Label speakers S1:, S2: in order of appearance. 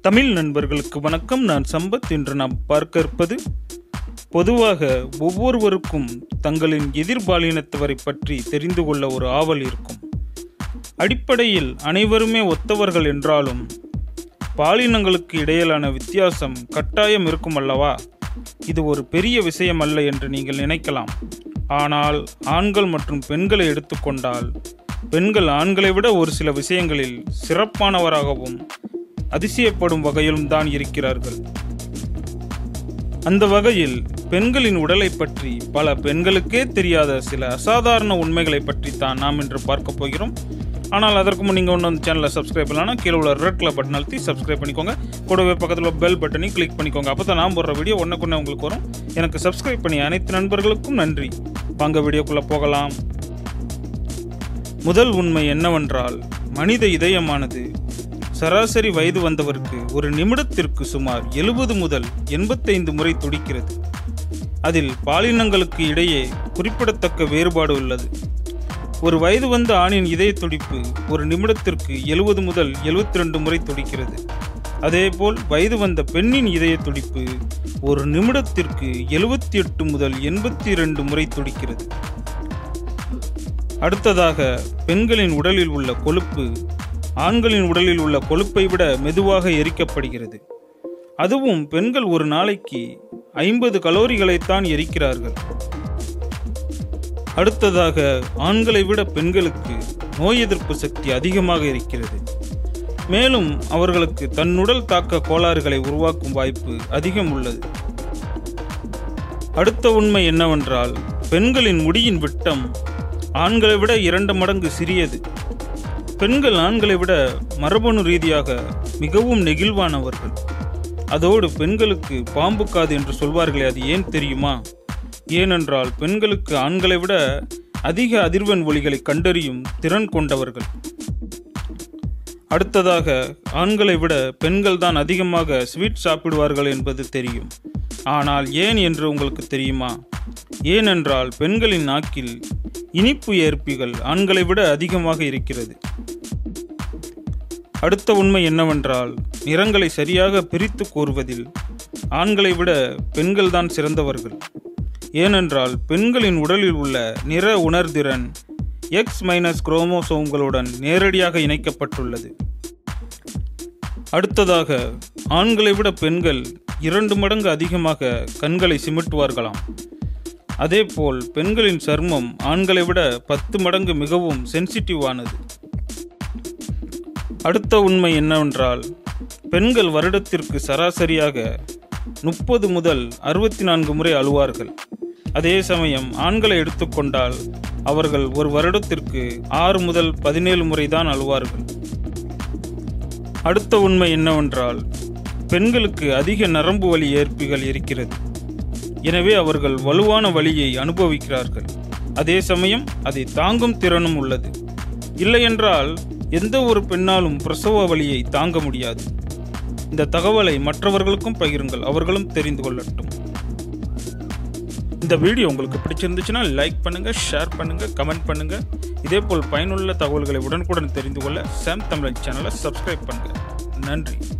S1: தமிழ் நண்பர்களுக்கு வணக்கம் நான் சம்பத் இன்று நாம் பார்க்க இருப்பது பொதுவாக ஒவ்வொருவருக்கும் தங்களின் எதிர்பாலினத்தவரை பற்றி தெரிந்து கொள்ள ஒரு ஆவல் இருக்கும் அடிப்படையில் அனைவருமே ஒத்தவர்கள் என்றாலும் பாலினங்களுக்கு இடையிலான வித்தியாசம் கட்டாயம் இருக்கும் அல்லவா இது ஒரு பெரிய விஷயம் அல்ல என்று நீங்கள் நினைக்கலாம் ஆனால் ஆண்கள் மற்றும் பெண்களை எடுத்துக்கொண்டால் பெண்கள் ஆண்களை விட ஒரு சில விஷயங்களில் சிறப்பானவராகவும் அதிசயப்படும் வகையிலும் தான் இருக்கிறார்கள் அந்த வகையில் பெண்களின் உடலை பற்றி பல பெண்களுக்கே தெரியாத சில அசாதாரண உண்மைகளை பற்றி தான் நாம் இன்று பார்க்க போகிறோம் ஆனால் அதற்கு முன் நீங்கள் ஒன்று சேனலை சப்ஸ்கிரைப் பண்ணலாம் கீழே உள்ள ரெட் கலர் பட்டன் அழுத்தி சப்ஸ்கிரைப் பண்ணிக்கோங்க கூடவே பக்கத்தில் உள்ள பெல் பட்டனையும் கிளிக் பண்ணிக்கோங்க அப்போ தான் நான் போடுற வீடியோ ஒன்றுக்குன்னே உங்களுக்கு வரும் எனக்கு சப்ஸ்கிரைப் பண்ணி அனைத்து நண்பர்களுக்கும் நன்றி வாங்க வீடியோக்குள்ளே போகலாம் முதல் உண்மை என்னவென்றால் மனித இதயமானது சராசரி வயது வந்தவருக்கு ஒரு நிமிடத்திற்கு சுமார் எழுபது முதல் எண்பத்தைந்து முறை துடிக்கிறது அதில் பாலினங்களுக்கு இடையே குறிப்பிடத்தக்க வேறுபாடு உள்ளது ஒரு வயது வந்த ஆணின் இதய துடிப்பு ஒரு நிமிடத்திற்கு எழுபது முதல் எழுபத்தி ரெண்டு முறை துடிக்கிறது அதேபோல் வயது வந்த பெண்ணின் இதய துடிப்பு ஒரு நிமிடத்திற்கு எழுபத்தி எட்டு முதல் எண்பத்தி ரெண்டு முறை துடிக்கிறது அடுத்ததாக பெண்களின் உடலில் உள்ள கொழுப்பு ஆண்களின் உடலில் உள்ள கொழுப்பை விட மெதுவாக எரிக்கப்படுகிறது அதுவும் பெண்கள் ஒரு நாளைக்கு ஐம்பது கலோரிகளைத்தான் எரிக்கிறார்கள் அடுத்ததாக ஆண்களை விட பெண்களுக்கு நோய் எதிர்ப்பு சக்தி அதிகமாக இருக்கிறது மேலும் அவர்களுக்கு தன்னுடல் தாக்க கோளாறுகளை உருவாக்கும் வாய்ப்பு அதிகம் உள்ளது அடுத்த உண்மை என்னவென்றால் பெண்களின் முடியின் விட்டம் ஆண்களை விட இரண்டு மடங்கு சிறியது பெண்கள் ஆண்களை விட மரபணு ரீதியாக மிகவும் நெகிழ்வானவர்கள் அதோடு பெண்களுக்கு பாம்பு காது என்று சொல்வார்களே அது ஏன் தெரியுமா ஏனென்றால் பெண்களுக்கு ஆண்களை விட அதிக அதிர்வெண் ஒலிகளை கண்டறியும் திறன் கொண்டவர்கள் அடுத்ததாக ஆண்களை விட பெண்கள் தான் அதிகமாக ஸ்வீட் சாப்பிடுவார்கள் என்பது தெரியும் ஆனால் ஏன் என்று உங்களுக்கு தெரியுமா ஏனென்றால் பெண்களின் நாக்கில் இனிப்பு ஏற்பிகள் ஆண்களை விட அதிகமாக இருக்கிறது அடுத்த உண்மை என்னவென்றால் நிறங்களை சரியாக பிரித்து கூறுவதில் ஆண்களை விட பெண்கள் தான் சிறந்தவர்கள் ஏனென்றால் பெண்களின் உடலில் உள்ள நிற உணர்திறன் எக்ஸ் மைனஸ் குரோமோசோம்களுடன் நேரடியாக இணைக்கப்பட்டுள்ளது அடுத்ததாக ஆண்களை விட பெண்கள் இரண்டு மடங்கு அதிகமாக கண்களை சிமிட்டுவார்களாம் அதேபோல் பெண்களின் சர்மம் ஆண்களை விட பத்து மடங்கு மிகவும் சென்சிட்டிவானது அடுத்த உண்மை என்னவென்றால் பெண்கள் வருடத்திற்கு சராசரியாக முப்பது முதல் அறுபத்தி நான்கு முறை அழுவார்கள் அதே சமயம் ஆண்களை எடுத்துக்கொண்டால் அவர்கள் ஒரு வருடத்திற்கு ஆறு முதல் பதினேழு முறை தான் அழுவார்கள் அடுத்த உண்மை என்னவென்றால் பெண்களுக்கு அதிக நரம்பு வலி ஏற்பிகள் இருக்கிறது எனவே அவர்கள் வலுவான வலியை அனுபவிக்கிறார்கள் அதே சமயம் அதை தாங்கும் திறனும் உள்ளது இல்லையென்றால் எந்த ஒரு பெண்ணாலும் பிரசவ வலியை தாங்க முடியாது இந்த தகவலை மற்றவர்களுக்கும் பகிருங்கள் அவர்களும் தெரிந்து கொள்ளட்டும் இந்த வீடியோ உங்களுக்கு பிடிச்சிருந்துச்சுன்னா லைக் பண்ணுங்க ஷேர் பண்ணுங்க கமெண்ட் பண்ணுங்க இதேபோல் பயனுள்ள தகவல்களை உடனுக்குடன் தெரிந்து கொள்ள சாம் தமிழ் சேனலை சப்ஸ்கிரைப் பண்ணுங்க நன்றி